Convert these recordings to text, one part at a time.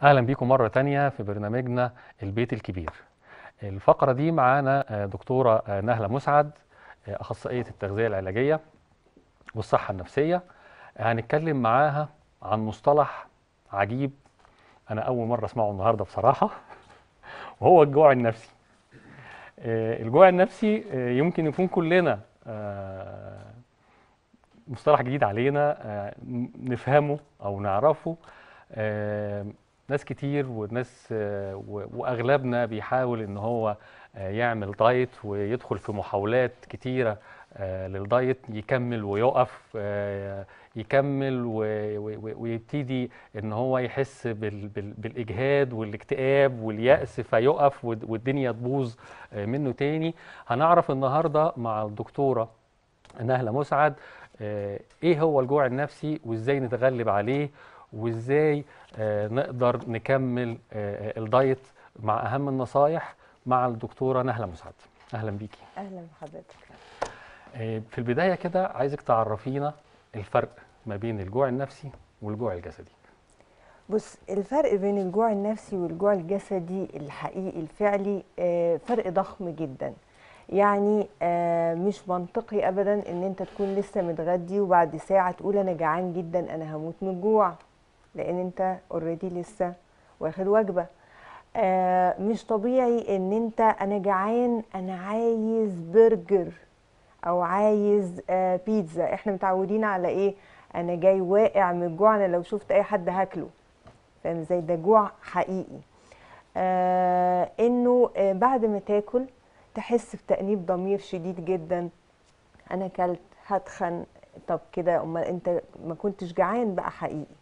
أهلا بيكم مرة تانية في برنامجنا البيت الكبير الفقرة دي معانا آه، دكتورة آه، نهلة مسعد آه، أخصائية التغذية العلاجية والصحة النفسية هنتكلم معاها عن مصطلح عجيب أنا أول مرة أسمعه النهاردة بصراحة وهو الجوع النفسي آه، الجوع النفسي آه، يمكن يكون كلنا آه، مصطلح جديد علينا آه، ن- نفهمه أو نعرفه آه، ناس كتير وناس آه، و- واغلبنا بيحاول ان هو آه، يعمل دايت ويدخل في محاولات كتيره آه، للدايت يكمل ويقف آه، يكمل و- و- و- ويبتدي ان هو يحس بال- بال- بالاجهاد والاكتئاب واليأس فيقف والد- والدنيا تبوظ آه، منه تاني هنعرف النهارده مع الدكتوره نهلة مسعد آه، ايه هو الجوع النفسي وازاي نتغلب عليه وازاي آه، نقدر نكمل آه، الدايت مع اهم النصايح مع الدكتورة نهلة مسعد اهلا بيكي اهلا بحضرتك آه، في البداية كده عايزك تعرفينا الفرق ما بين الجوع النفسي والجوع الجسدي بص الفرق بين الجوع النفسي والجوع الجسدي الحقيقي الفعلي آه، فرق ضخم جدا يعني آه، مش منطقي ابدا ان انت تكون لسه متغدي وبعد ساعه تقول انا جعان جدا انا هموت من الجوع لان انت اوريدي لسه واخد وجبه آه، مش طبيعي ان انت انا جعان انا عايز برجر او عايز آه، بيتزا احنا متعودين على ايه انا جاي واقع من الجوع انا لو شفت اي حد هاكله فاهم ازاي ده جوع حقيقي آه انه آه بعد ما تاكل تحس بتأنيب ضمير شديد جدا انا كلت هتخن طب كده امال انت ما كنتش جعان بقى حقيقي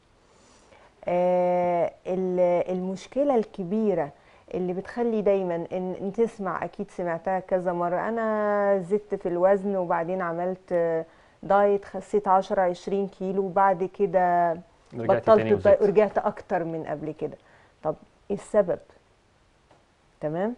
آه ال- المشكله الكبيره اللي بتخلي دايما ان إن تسمع اكيد سمعتها كذا مره انا زدت في الوزن وبعدين عملت آه، دايت خسيت 10 20 كيلو وبعد كده رجعتي بطلت تاني الدايت وزدت. ورجعت اكتر من قبل كده طب ايه السبب تمام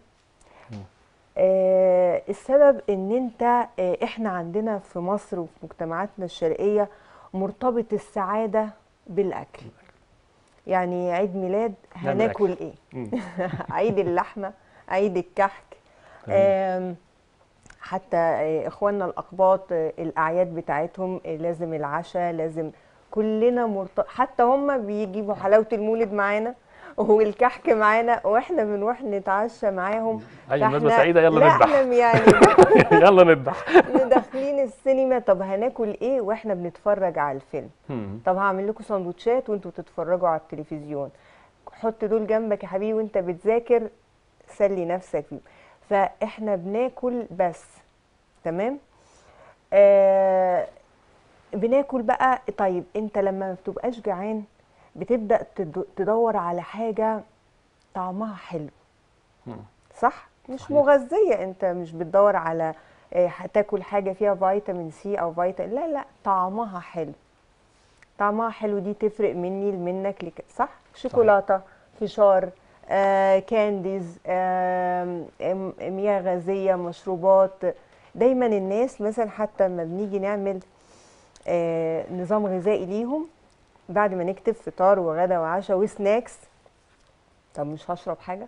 آه السبب ان انت آه احنا عندنا في مصر وفي مجتمعاتنا الشرقيه مرتبط السعاده بالاكل يعني عيد ميلاد نعمل هناكل أكل. ايه مم. عيد اللحمه عيد الكحك تمام. آم، حتى آه، اخواننا الاقباط آه، الاعياد بتاعتهم آه، لازم العشاء لازم كلنا مرت... حتى هم بيجيبوا حلاوه المولد معانا والكحك معانا واحنا بنروح نتعشى معاهم اي مناسبة فإحنا- سعيدة يلا لا نذبح احنا يعني يلا نذبح داخلين السينما طب هناكل ايه واحنا بنتفرج على الفيلم مم. طب هعمل لكم سندوتشات وانتوا تتفرجوا على التلفزيون حط دول جنبك يا حبيبي وانت بتذاكر سلي نفسك فيهم فاحنا بناكل بس تمام آه بناكل بقى طيب انت لما ما بتبقاش جعان بتبدأ تد- تدور على حاجة طعمها حلو مم. صح مش صحيح. مغذية انت مش بتدور على آه، هتاكل حاجة فيها فيتامين سي او فيتامين لا لا طعمها حلو طعمها حلو دي تفرق مني لمنك لك صح شوكولاتة فشار آه، كانديز آم، آم، مياه غازية مشروبات دايما الناس مثلا حتى لما بنيجي نعمل آه، نظام غذائي ليهم بعد ما نكتب فطار وغدا وعشاء وسناكس طب مش هشرب حاجة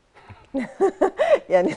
يعني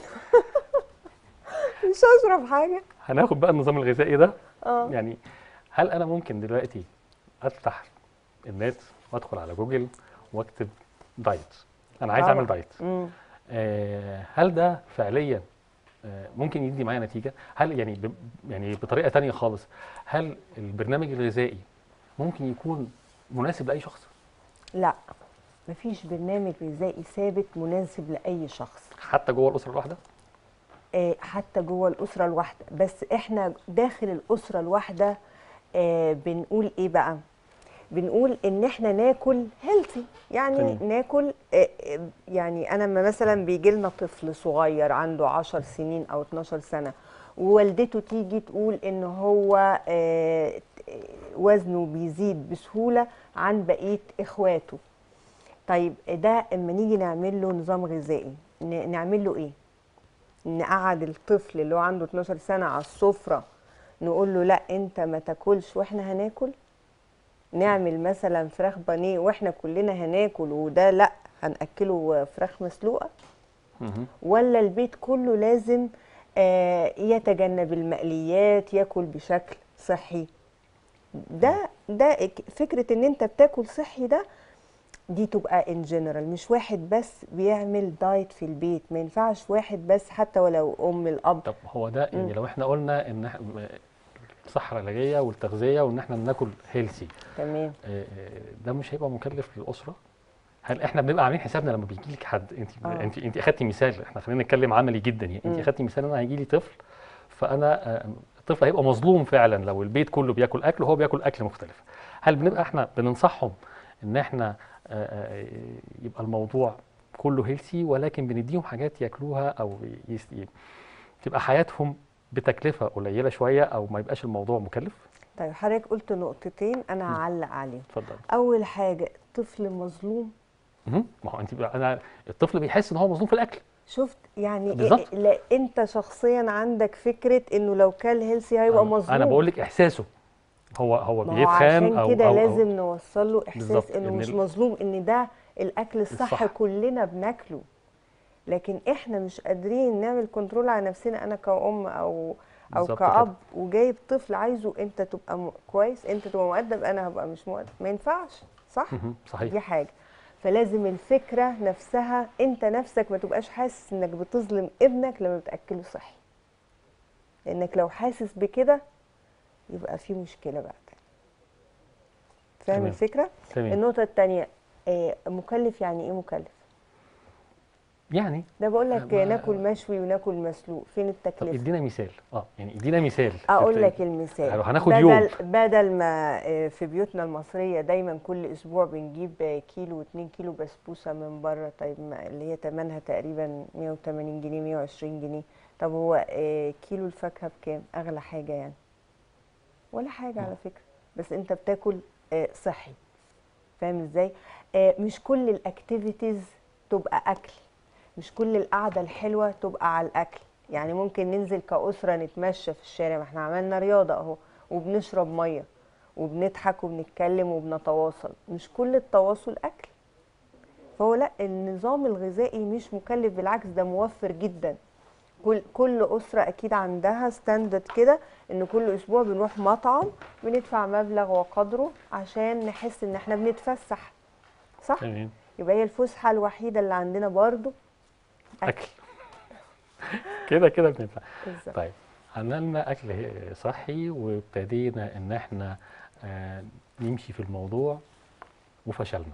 مش هشرب حاجة هناخد بقى النظام الغذائي ده اه يعني هل انا ممكن دلوقتي افتح النت وادخل على جوجل واكتب دايت انا عايز طبعا. اعمل دايت مم. آه، هل ده فعليا آه، ممكن يدي معايا نتيجه هل يعني ب... يعني بطريقه تانية خالص هل البرنامج الغذائي ممكن يكون مناسب لاي شخص لا مفيش برنامج غذائي ثابت مناسب لأي شخص حتى جوه الاسره الواحده آه، حتى جوه الأسرة الواحدة بس احنا داخل الأسرة الواحدة آه، بنقول ايه بقى بنقول ان احنا ناكل هيلثي يعني تمام. ناكل آه، آه، يعني انا لما مثلا بيجي لنا طفل صغير عنده 10 سنين او 12 سنة ووالدته تيجي تقول ان هو آه، وزنه بيزيد بسهولة عن بقية اخواته طيب ده اما نيجي نعمل له نظام غذائي ن- نعمل له ايه نقعد الطفل اللي هو عنده 12 سنة على السفرة نقول له لا انت ما تاكلش واحنا هناكل نعمل مثلا فراخ بانيه واحنا كلنا هناكل وده لا هناكله فراخ مسلوقه مهم. ولا البيت كله لازم آه، يتجنب المقليات ياكل بشكل صحي ده ده ك- فكره ان انت بتاكل صحي ده دي تبقى ان جنرال مش واحد بس بيعمل دايت في البيت ما ينفعش واحد بس حتى ولو ام الاب طب هو ده يعني مم. لو احنا قلنا ان إح- الصحه العلاجيه والتغذيه وان احنا ناكل هيلثي تمام ده مش هيبقى مكلف للاسره هل احنا بنبقى عاملين حسابنا لما بيجي لك حد انت آه. انت انت اخدتي مثال احنا خلينا نتكلم عملي جدا يعني انت مم. اخدتي مثال انا هيجي لي طفل فانا آه، الطفل هيبقى مظلوم فعلا لو البيت كله بياكل اكل وهو بياكل اكل مختلف هل بنبقى احنا بننصحهم ان احنا آه، آه، يبقى الموضوع كله هيلثي ولكن بنديهم حاجات ياكلوها او يس- ي- تبقى حياتهم بتكلفه قليله شويه او ما يبقاش الموضوع مكلف طيب حضرتك قلت نقطتين انا هعلق عليهم اتفضل اول حاجه طفل مظلوم مهم. ما هو انت بقى- انا الطفل بيحس ان هو مظلوم في الاكل شفت يعني بالظبط. إيه لا انت شخصيا عندك فكره انه لو كل هيلثي هيبقى أنا- مظلوم انا بقول لك احساسه هو هو ما هو بيتخان عشان او كده أو لازم أو نوصل له بالظبط، احساس انه إن مش ال- مظلوم ان ده الاكل الصح, الصح. كلنا بناكله لكن احنا مش قادرين نعمل كنترول على نفسنا انا كأم او او بالظبط كأب كده. وجايب طفل عايزه انت تبقى م- كويس انت تبقى مؤدب انا هبقى مش مؤدب ما ينفعش صح مهم. صحيح دي حاجه فلازم الفكره نفسها انت نفسك ما تبقاش حاسس انك بتظلم ابنك لما بتاكله صحي لانك لو حاسس بكده يبقى في مشكله بقى فاهم تمام. الفكره تمام النقطه الثانيه مكلف يعني ايه مكلف يعني ده بقول لك ما- ناكل مشوي وناكل مسلوق فين طب التكلفه ادينا مثال اه يعني ادينا مثال اقول لك المثال لو هناخد بدل يوم. بدل ما آه، في بيوتنا المصريه دايما كل اسبوع بنجيب آه، كيلو و2 كيلو بسبوسه من بره طيب ما اللي هي ثمنها تقريبا 180 جنيه 120 جنيه طب هو آه، كيلو الفاكهه بكام اغلى حاجه يعني ولا حاجه على فكره بس انت بتاكل آه، صحي فاهم ازاي آه، مش كل الاكتيفيتيز تبقى اكل مش كل القعده الحلوه تبقى على الاكل يعني ممكن ننزل كأسرة نتمشى في الشارع ما احنا عملنا رياضة اهو وبنشرب مية وبنضحك وبنتكلم وبنتواصل مش كل التواصل أكل فهو لا النظام الغذائي مش مكلف بالعكس ده موفر جدا كل كل أسرة أكيد عندها ستاندرد كده إن كل أسبوع بنروح مطعم بندفع مبلغ وقدره عشان نحس إن احنا بنتفسح صح؟ تمام يبقى هي الفسحة الوحيدة اللي عندنا برضو اكل كده كده بننفع بالظبط طيب عملنا اكل هي- صحي وابتدينا ان احنا آه نمشي في الموضوع وفشلنا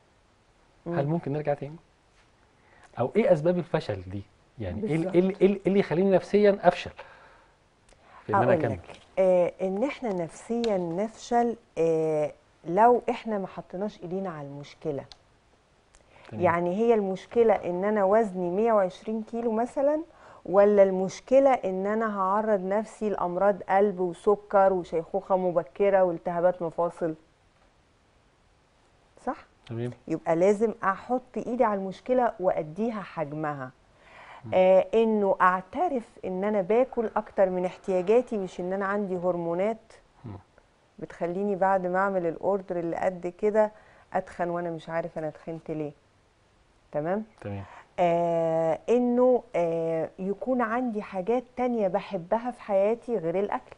هل مم. ممكن نرجع تاني او ايه اسباب الفشل دي يعني ايه ال- بالظبط. ايه ال- إيه ال- إيه اللي يخليني نفسيا افشل في ان انا هقول اكمل لك آه ان احنا نفسيا نفشل آه لو احنا ما حطيناش ايدينا على المشكله تمام. يعني هي المشكله ان انا وزني 120 كيلو مثلا ولا المشكله ان انا هعرض نفسي لامراض قلب وسكر وشيخوخه مبكره والتهابات مفاصل صح تمام يبقى لازم احط ايدي على المشكله واديها حجمها آه انه اعترف ان انا باكل اكتر من احتياجاتي مش ان انا عندي هرمونات مم. بتخليني بعد ما اعمل الاوردر اللي قد كده اتخن وانا مش عارف انا تخنت ليه تمام تمام آه انه آه يكون عندي حاجات تانية بحبها في حياتي غير الاكل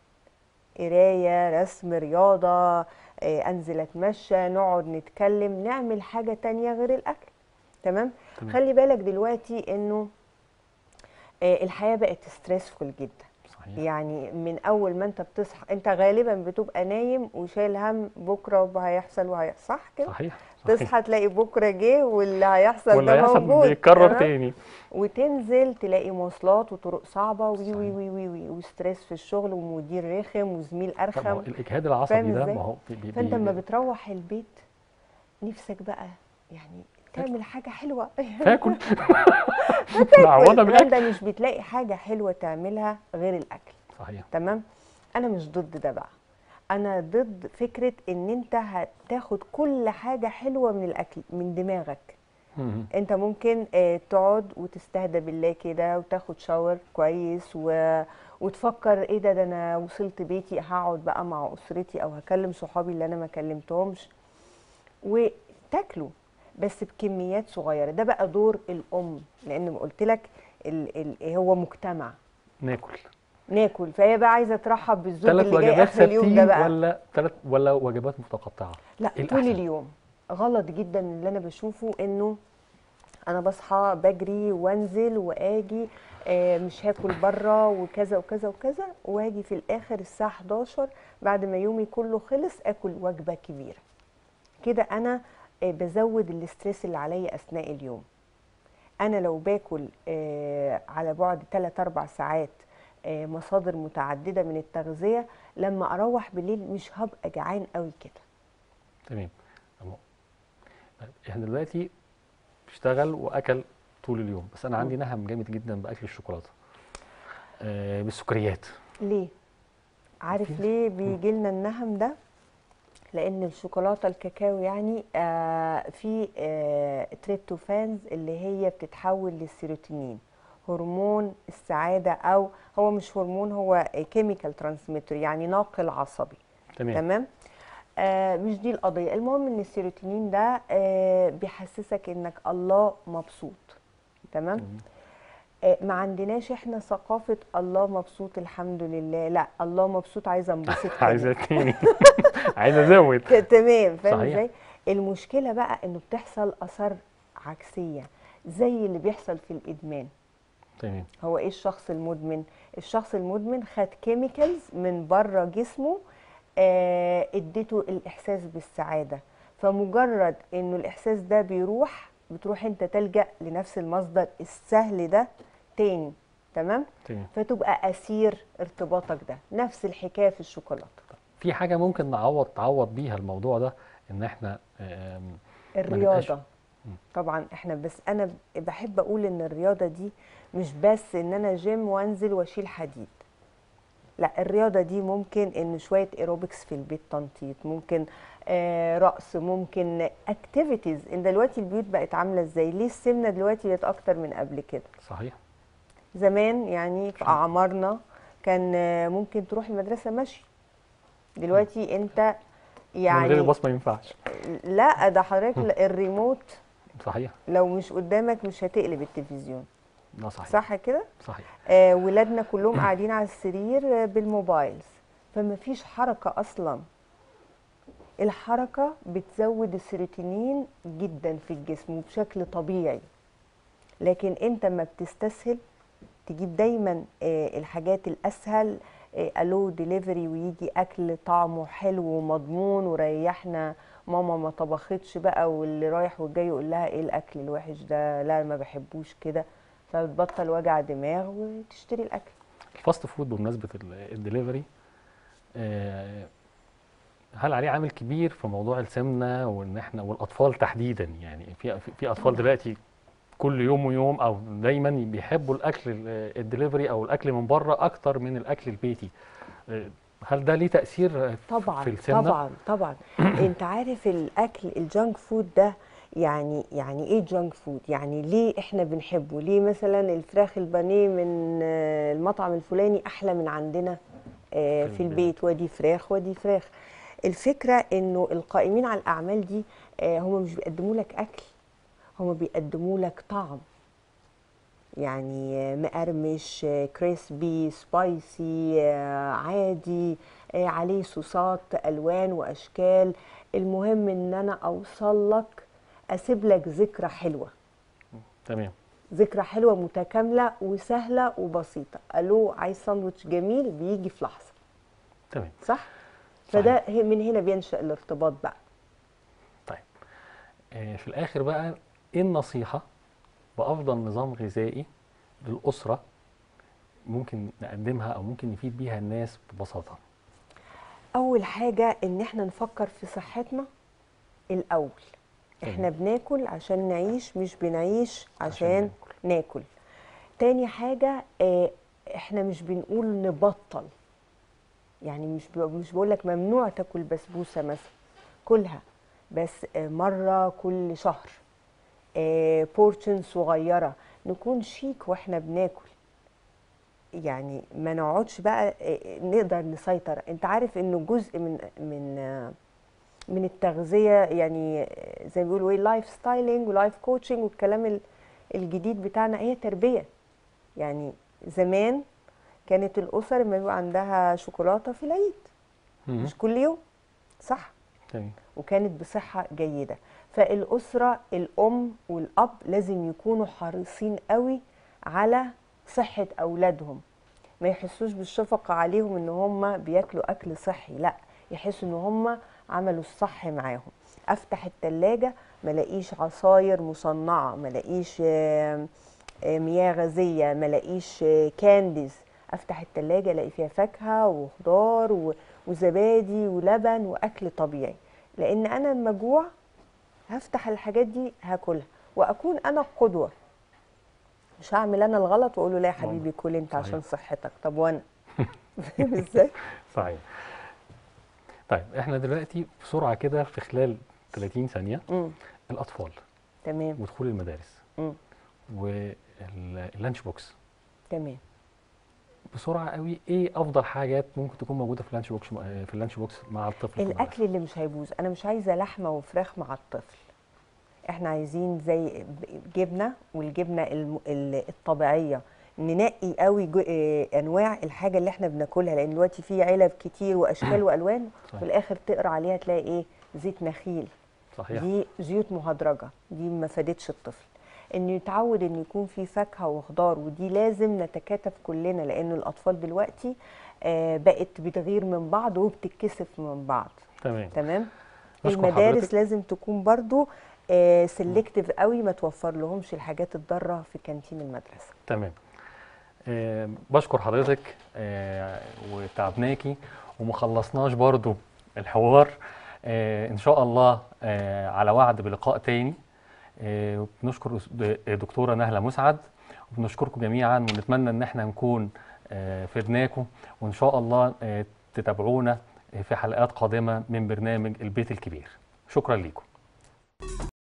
قرايه رسم رياضه آه انزل اتمشى نقعد نتكلم نعمل حاجه تانية غير الاكل تمام تمام. خلي بالك دلوقتي انه آه الحياه بقت ستريسفول جدا صحيح يعني من اول ما انت بتصحى انت غالبا بتبقى نايم وشايل هم بكره وهيحصل وهيحصل صح كده صحيح صحيح تصحى تلاقي بكره جه واللي هيحصل واللي ده هيحصل موجود بيتكرر تمام؟ تاني وتنزل تلاقي مواصلات وطرق صعبه وي صحيح. وي وي وي, وي وستريس في الشغل ومدير رخم وزميل طب ما هو ارخم الاجهاد العصبي فاهم ده إزاي؟ ما هو بي بي فانت بي- لما بتروح البيت نفسك بقى يعني تعمل حاجه حلوه تاكل معوضه كمان بالاكل ده مش بتلاقي حاجه حلوه تعملها غير الاكل صحيح تمام انا مش ضد ده بقى انا ضد فكره ان انت هتاخد كل حاجه حلوه من الاكل من دماغك مم. انت ممكن آه، تقعد وتستهدى بالله كده وتاخد شاور كويس و... وتفكر ايه ده ده انا وصلت بيتي هقعد بقى مع اسرتي او هكلم صحابي اللي انا ما كلمتهمش وتاكلوا بس بكميات صغيره ده بقى دور الام لان قلت لك ال... ال... هو مجتمع ناكل ناكل فهي بقى عايزه ترحب بالزوج ثلاث اللي جاي وجبات اخر اليوم ده ثابتين بقى ولا ثلاث ولا وجبات متقطعه لا إيه طول الأحسن؟ اليوم غلط جدا اللي انا بشوفه انه انا بصحى بجري وانزل واجي آه، مش هاكل بره وكذا وكذا وكذا واجي في الاخر الساعه 11 بعد ما يومي كله خلص اكل وجبه كبيره كده انا آه، بزود الاستريس اللي عليا اثناء اليوم انا لو باكل آه، على بعد 3 4 ساعات آه، مصادر متعدده من التغذيه لما اروح بالليل مش هبقى جعان قوي كده تمام تمام. طيب، احنا دلوقتي اشتغل واكل طول اليوم بس انا عندي نهم جامد جدا باكل الشوكولاته آه بالسكريات ليه؟ عارف في- ليه بيجي لنا النهم ده؟ لأن الشوكولاتة الكاكاو يعني آه في آه تريبتوفانز اللي هي بتتحول للسيروتونين هرمون السعادة أو هو مش هرمون هو كيميكال ترانسميتر يعني ناقل عصبي تمام تمام آه مش دي القضية المهم ان السيروتونين ده آه بيحسسك انك الله مبسوط تمام تمام. آه ما عندناش احنا ثقافة الله مبسوط الحمد لله لا الله مبسوط عايزة انبسط كمان. عايزه تاني عايزه ازود ت- تمام فاهم صحيح. ازاي المشكلة بقى انه بتحصل اثار عكسية زي اللي بيحصل في الادمان تمام هو ايه الشخص المدمن الشخص المدمن خد كيميكالز من بره جسمه آه، اديته الاحساس بالسعاده فمجرد انه الاحساس ده بيروح بتروح انت تلجا لنفس المصدر السهل ده تاني تمام تمام فتبقى اسير ارتباطك ده نفس الحكايه في الشوكولاته في حاجه ممكن نعوض تعوض بيها الموضوع ده ان احنا آم، نبقاش- الرياضه مم. طبعا احنا بس انا بحب اقول ان الرياضه دي مش بس ان انا جيم وانزل واشيل حديد لا الرياضه دي ممكن ان شويه ايروبكس في البيت تنطيط ممكن آه رقص ممكن اكتيفيتيز ان دلوقتي البيوت بقت عامله ازاي ليه السمنه دلوقتي بقت اكتر من قبل كده صحيح زمان يعني في اعمارنا كان آه، ممكن تروح المدرسه مشي دلوقتي انت من يعني غير البصمه ما ينفعش لا ده حضرتك الريموت صحيح لو مش قدامك مش هتقلب التلفزيون لا صحيح صح كده صحيح آه ولادنا كلهم قاعدين على السرير آه، بالموبايلز فما فيش حركة أصلا الحركة بتزود السيروتونين جدا في الجسم وبشكل طبيعي لكن انت ما بتستسهل تجيب دايما آه، الحاجات الأسهل الو ديليفري ويجي أكل طعمه حلو ومضمون وريحنا ماما ما طبختش بقى واللي رايح والجاي يقول لها ايه الأكل الوحش ده لا ما بحبوش كده فبتبطل وجع دماغ وتشتري الأكل الفاست فود بمناسبه ال- الدليفري آه، هل عليه عامل كبير في موضوع السمنه وان احنا والاطفال تحديدا يعني في في- في اطفال دلوقتي كل يوم ويوم او دايما بيحبوا الاكل ال- الدليفري او الاكل من بره اكتر من الاكل البيتي آه، هل ده ليه تاثير آه، طبعا في السمنه طبعا طبعا انت عارف الاكل الجانك فود ده يعني يعني ايه جانك فود يعني ليه احنا بنحبه ليه مثلا الفراخ البانيه من آه، المطعم الفلاني احلى من عندنا آه، في في البيت. البيت ودي فراخ ودي فراخ الفكره انه القائمين على الاعمال دي آه، هم مش بيقدموا لك اكل هم بيقدموا لك طعم يعني آه، مقرمش آه، كريسبي سبايسي آه، عادي آه، عليه صوصات الوان واشكال المهم ان انا اوصل لك اسيب لك ذكرى حلوه تمام ذكرى حلوه متكامله وسهله وبسيطه الو عايز ساندوتش جميل بيجي في لحظه تمام صح فده هي- من هنا بينشا الارتباط بقى طيب آه، في الاخر بقى ايه النصيحه بافضل نظام غذائي للاسره ممكن نقدمها او ممكن نفيد بيها الناس ببساطه اول حاجه ان احنا نفكر في صحتنا الاول احنا بناكل عشان نعيش مش بنعيش عشان عشان ناكل تاني حاجه آه، احنا مش بنقول نبطل يعني مش ب- مش بقول لك ممنوع تاكل بسبوسه مثلا كلها بس آه، مره كل شهر آه بورشن صغيره نكون شيك واحنا بناكل يعني ما نقعدش بقى آه، نقدر نسيطر انت عارف انه جزء من من آه، من التغذيه يعني آه، زي ما بيقولوا ايه لايف ستايلينج ولايف كوتشنج والكلام ال- الجديد بتاعنا هي تربيه يعني زمان كانت الاسر لما يبقى عندها شوكولاته في العيد مم. مش كل يوم صح تمام وكانت بصحة جيدة فالأسرة الأم والأب لازم يكونوا حريصين قوي على صحة أولادهم ما يحسوش بالشفقة عليهم إن هم بياكلوا أكل صحي لا يحسوا إن هم عملوا الصح معاهم أفتح التلاجة ملاقيش عصاير مصنعة ملاقيش آه، آه، مياه غازية ملاقيش آه، كانديز أفتح التلاجة ألاقي فيها فاكهة وخضار و- وزبادي ولبن وأكل طبيعي لان انا لما اجوع هفتح الحاجات دي هاكلها واكون انا القدوه مش هعمل انا الغلط واقول له لا يا حبيبي كل انت صحيح. عشان صحتك طب وانا فاهم ازاي صحيح طيب احنا دلوقتي بسرعه كده في خلال 30 ثانيه مم. الاطفال تمام ودخول المدارس مم. واللانش بوكس تمام بسرعه قوي ايه افضل حاجات ممكن تكون موجوده في اللانش بوكس في اللانش بوكس مع الطفل في المدرسة؟ الاكل اللي مش هيبوظ انا مش عايزه لحمه وفراخ مع الطفل احنا عايزين زي جبنه والجبنه الم- ال- الطبيعيه ننقي قوي جو- آه، انواع الحاجه اللي احنا بناكلها لان دلوقتي في علب كتير واشكال والوان صحيح. في الاخر تقرا عليها تلاقي ايه زيت نخيل صحيح دي زيوت مهدرجه دي ما فادتش الطفل انه يتعود ان يكون في فاكهه وخضار ودي لازم نتكاتف كلنا لان الاطفال دلوقتي آه، بقت بتغير من بعض وبتتكسف من بعض تمام تمام نشكر المدارس حضرتك. لازم تكون برضو سلكتيف قوي ما توفر لهمش الحاجات الضاره في كانتين المدرسه تمام آه بشكر حضرتك آه وتعبناكي وما خلصناش برضو الحوار آه ان شاء الله آه على وعد بلقاء تاني آه بنشكر أس- د- دكتوره نهله مسعد وبنشكركم جميعا ونتمنى ان احنا نكون آه فدناكم وان شاء الله آه تتابعونا في حلقات قادمه من برنامج البيت الكبير شكرا لكم